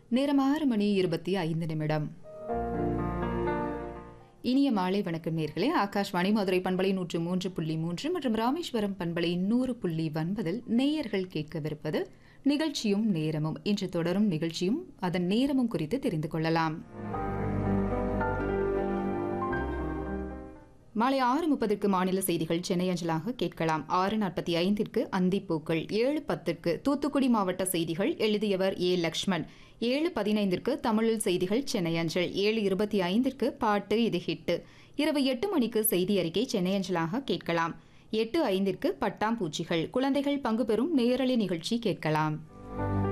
நேரம் ஆறு மணி இருபத்தி ஐந்து நிமிடம் இனிய மாலை வணக்கம் நேர்களே ஆகாஷ்வாணி மதுரை பண்பலை நூற்று மூன்று புள்ளி மூன்று மற்றும் ராமேஸ்வரம் பண்பலை நூறு புள்ளி ஒன்பதில் நேயர்கள் கேட்கவிருப்பது நிகழ்ச்சியும் நேரமும் இன்று தொடரும் நிகழ்ச்சியும் அதன் நேரமும் குறித்து தெரிந்து கொள்ளலாம் மாலை ஆறு முப்பதுக்கு மாநில செய்திகள் சென்னை அஞ்சலாக கேட்கலாம் ஆறு நாற்பத்தி ஐந்திற்கு அந்திப்பூக்கள் ஏழு பத்திற்கு தூத்துக்குடி மாவட்ட செய்திகள் எழுதியவர் ஏ லக்ஷ்மண் ஏழு பதினைந்திற்கு தமிழில் செய்திகள் சென்னை அஞ்சல் ஏழு இருபத்தி ஐந்திற்கு பாட்டு இது ஹிட்டு இரவு எட்டு மணிக்கு செய்தி அறிக்கை சென்னை அஞ்சலாக கேட்கலாம் எட்டு ஐந்திற்கு பட்டாம்பூச்சிகள் குழந்தைகள் பங்கு பெறும் நேரலை நிகழ்ச்சி கேட்கலாம்